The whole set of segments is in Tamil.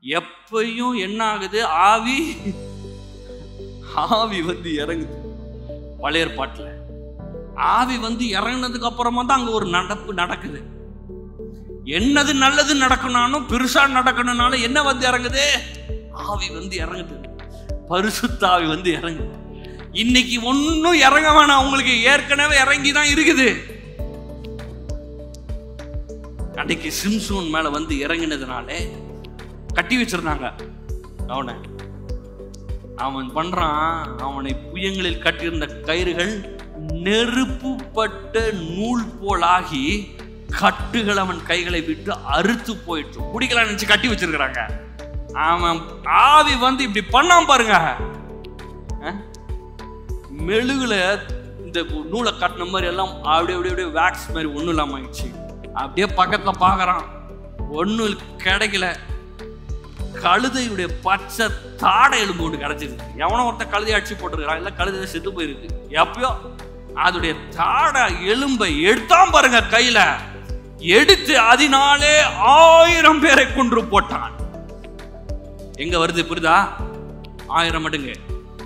எப்பயும் என்ன ஆகுது ஆவி ஆவி வந்து இறங்குது பழைய ஏற்பாட்டுல ஆவி வந்து இறங்குனதுக்கு அப்புறமா தான் அங்க ஒரு நடப்பு நடக்குது என்னது நல்லது நடக்கணும்னாலும் பெருசா நடக்கணும்னாலும் என்ன வந்து இறங்குது ஆவி வந்து இறங்குது பரிசுத்த ஆவி வந்து இறங்குது இன்னைக்கு ஒன்றும் இறங்க வேணாம் உங்களுக்கு ஏற்கனவே இறங்கி தான் இருக்குது அன்னைக்கு சிம்சோன் மேல வந்து இறங்கினதுனாலே கட்டி வச்சிருந்தாங்க அவனை அவன் பண்றான் அவனை புயங்களில் கட்டியிருந்த கயிறுகள் நெருப்புப்பட்ட நூல் போலாகி கட்டுகள் அவன் கைகளை விட்டு அறுத்து போயிட்டு குடிக்கலாம் நினைச்சு கட்டி வச்சிருக்கிறாங்க அவன் ஆவி வந்து இப்படி பண்ணாம பாருங்க அஹ்? மெழுகுல இந்த நூலை கட்டின மாதிரி எல்லாம் அப்படியே அப்படியே அப்படியே வேக்ஸ் மாதிரி ஒன்றும் இல்லாம ஆயிடுச்சு அப்படியே பக்கத்துல பார்க்கறான் ஒன்றும் கிடைக்கல கழுதையுடைய பச்சை தாடை எலும்பு ஒன்று கிடைச்சிருக்கு எவனோ ஒருத்தன் கழுதை அடிச்சு போட்டிருக்கிறான் இல்லை கழுதை செத்து போயிருக்கு எப்பயோ அதோடைய தாடை எலும்பை எடுத்தான் பாருங்க கையில எடுத்து அதனாலே ஆயிரம் பேரை கொன்று போட்டான் எங்க வருது புரியுதா ஆயிரம் மடங்கு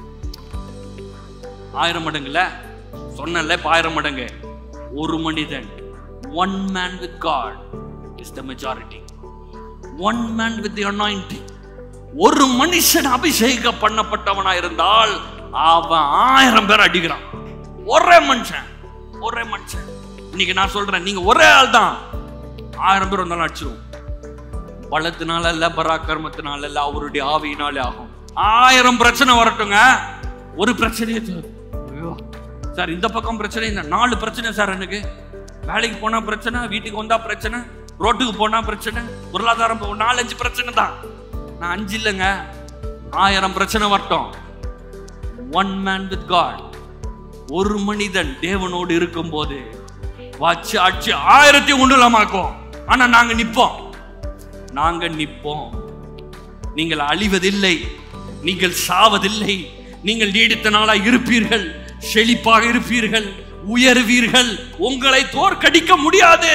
ஆயிரம் மடங்குல சொன்னல இப்ப ஆயிரம் மடங்கு ஒரு மனிதன் one man with God is the majority one man with the anointing ஒரு மனுஷன் அபிஷேக பண்ணப்பட்டவனா இருந்தால் அவன் ஆயிரம் பேர் அடிக்கிறான் ஒரே மனுஷன் ஒரே மனுஷன் இன்னைக்கு நான் சொல்றேன் நீங்க ஒரே ஆள் தான் ஆயிரம் பேர் வந்தாலும் அடிச்சிருவோம் பலத்தினால இல்ல பராக்கிரமத்தினால இல்ல அவருடைய ஆவியினாலே ஆகும் ஆயிரம் பிரச்சனை வரட்டுங்க ஒரு பிரச்சனையே தீரும். ஐயோ சார் இந்த பக்கம் பிரச்சனை இந்த நாலு பிரச்சனை சார் எனக்கு வேலைக்கு போனா பிரச்சனை வீட்டுக்கு வந்தா பிரச்சனை ரோட்டுக்கு போனா பிரச்சனை பொருளாதாரம் போ- நாலஞ்சு பிரச்சனை தான் நான் அஞ்சு இல்லைங்க ஆயிரம் பிரச்சனை வரட்டும் ஒன் மேன் வித் காட் ஒரு மனிதன் தேவனோடு இருக்கும்போது வச்சு அடிச்சு ஆயிரத்தி உண்டுலமாக்கும் ஆனா நாங்க நிப்போம் நாங்க நிப்போம் நீங்கள் அழிவதில்லை நீங்கள் சாவதில்லை நீங்கள் நீடித்த நாளா இருப்பீர்கள் செழிப்பாக இருப்பீர்கள் உயர்வீர்கள் உங்களை தோற்கடிக்க முடியாது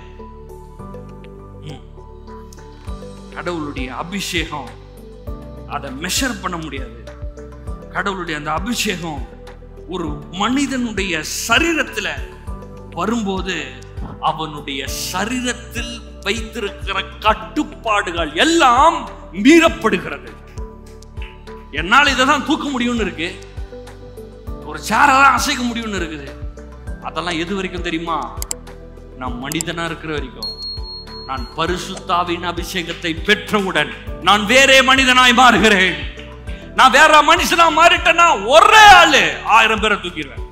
ம். கடவுளுடைய அபிஷேகம் அதை மெஷர் பண்ண முடியாது கடவுளுடைய அந்த அபிஷேகம் ஒரு மனிதனுடைய சரீரத்துல வரும்போது அவனுடைய சரீரத்தில் வைத்திருக்கிற கட்டுப்பாடுகள் எல்லாம் மீறப்படுகிறது என்னால் இதை தான் தூக்க முடியும்னு இருக்கு ஒரு சேரெல்லாம் அசைக்க முடியும்னு இருக்குது அதெல்லாம் எது வரைக்கும் தெரியுமா நான் மனிதனா இருக்கிற வரைக்கும் நான் பரிசுத்தாவின் அபிஷேகத்தை பெற்றவுடன் நான் வேறே மனிதனாய் மாறுகிறேன் நான் வேற மனுஷனா மாறிட்டேன்னா ஒரே ஆளு ஆயிரம் பேரை தூக்கிடுவேன்